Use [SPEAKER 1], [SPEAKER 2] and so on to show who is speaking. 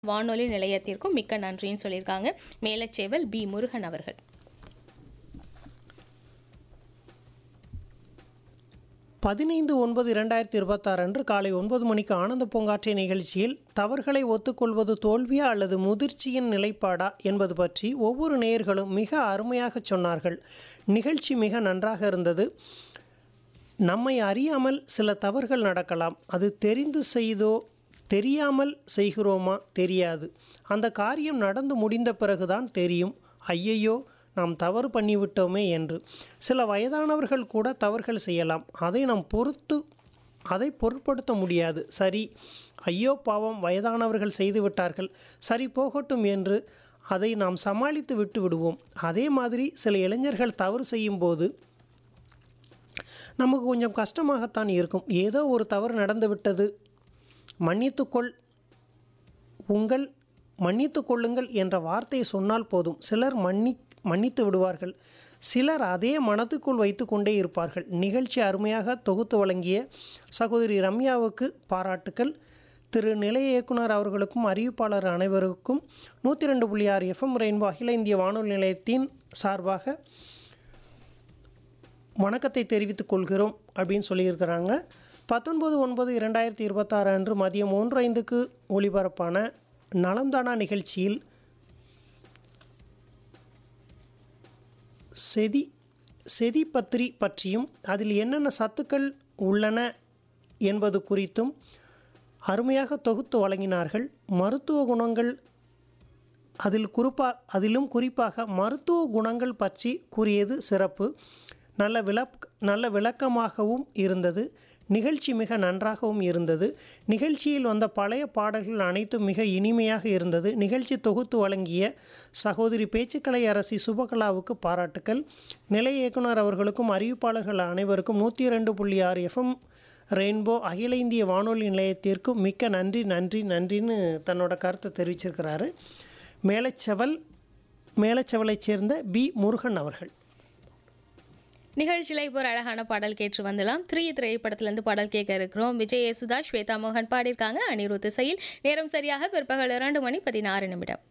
[SPEAKER 1] வானொலி நிலையத்திற்கும் மிக்க நன்றின்னு சொல்லியிருக்காங்க மேலச்சேவல் பி முருகன் அவர்கள்
[SPEAKER 2] பதினைந்து ஒன்பது இரண்டாயிரத்தி இருபத்தாறு அன்று காலை ஒன்பது மணிக்கு ஆனந்த பூங்காற்றை நிகழ்ச்சியில் தவறுகளை ஒத்துக்கொள்வது தோல்வியா அல்லது முதிர்ச்சியின் நிலைப்பாடா என்பது பற்றி ஒவ்வொரு நேயர்களும் மிக அருமையாக சொன்னார்கள் நிகழ்ச்சி மிக நன்றாக இருந்தது நம்மை அறியாமல் சில தவறுகள் நடக்கலாம் அது தெரிந்து செய்தோ தெரியாமல் செய்கிறோமா தெரியாது அந்த காரியம் நடந்து முடிந்த பிறகுதான் தெரியும் ஐயையோ நாம் தவறு பண்ணிவிட்டோமே என்று சில வயதானவர்கள் கூட தவறுகள் செய்யலாம் அதை நாம் பொறுத்து அதை பொருட்படுத்த முடியாது சரி ஐயோ பாவம் வயதானவர்கள் செய்து விட்டார்கள் சரி போகட்டும் என்று அதை நாம் சமாளித்து விட்டு விடுவோம் அதே மாதிரி சில இளைஞர்கள் தவறு செய்யும்போது நமக்கு கொஞ்சம் கஷ்டமாகத்தான் இருக்கும் ஏதோ ஒரு தவறு நடந்து விட்டது மன்னித்துக்கொள் உங்கள் மன்னித்து கொள்ளுங்கள் என்ற வார்த்தையை சொன்னால் போதும் சிலர் மன்னி மன்னித்து விடுவார்கள் சிலர் அதே மனத்துக்குள் வைத்து கொண்டே இருப்பார்கள் நிகழ்ச்சி அருமையாக தொகுத்து வழங்கிய சகோதரி ரம்யாவுக்கு பாராட்டுக்கள் திரு நிலைய இயக்குனர் அவர்களுக்கும் அறிவிப்பாளர் அனைவருக்கும் நூற்றி ரெண்டு புள்ளி ஆறு எஃப்எம் ரெயின்போ அகில இந்திய வானொலி நிலையத்தின் சார்பாக வணக்கத்தை தெரிவித்துக் கொள்கிறோம் அப்படின்னு சொல்லியிருக்கிறாங்க பத்தொன்பது ஒன்பது இரண்டாயிரத்தி இருபத்தாறு அன்று மதியம் ஒன்று ஐந்துக்கு ஒளிபரப்பான நலம்தானா நிகழ்ச்சியில் செதி செதி பத்திரி பற்றியும் அதில் என்னென்ன சத்துக்கள் உள்ளன என்பது குறித்தும் அருமையாக தொகுத்து வழங்கினார்கள் மருத்துவ குணங்கள் அதில் குறிப்பா அதிலும் குறிப்பாக மருத்துவ குணங்கள் பற்றி கூறியது சிறப்பு நல்ல விளக் நல்ல விளக்கமாகவும் இருந்தது நிகழ்ச்சி மிக நன்றாகவும் இருந்தது நிகழ்ச்சியில் வந்த பழைய பாடல்கள் அனைத்தும் மிக இனிமையாக இருந்தது நிகழ்ச்சி தொகுத்து வழங்கிய சகோதரி பேச்சுக்கலை அரசி சுபகலாவுக்கு பாராட்டுக்கள் நிலைய இயக்குனர் அவர்களுக்கும் அறிவிப்பாளர்கள் அனைவருக்கும் நூற்றி இரண்டு புள்ளி ஆறு எஃப்எம் ரெயின்போ அகில இந்திய வானொலி நிலையத்திற்கும் மிக்க நன்றி நன்றி நன்றின்னு தன்னோட கருத்தை தெரிவிச்சிருக்கிறாரு மேலச்செவல் மேலச்செவலைச் சேர்ந்த பி முருகன் அவர்கள்
[SPEAKER 1] நிகழ்ச்சியில் இப்போ ஒரு அழகான பாடல் கேட்டு வந்துடலாம் த்ரீ திரைப்படத்திலேருந்து பாடல் கேட்க இருக்கிறோம் விஜய் யேசுதாஸ் ஸ்வேதா மோகன் பாடியிருக்காங்க அனிருத் இசையில் நேரம் சரியாக பிற்பகல் இரண்டு மணி பதினாறு நிமிடம்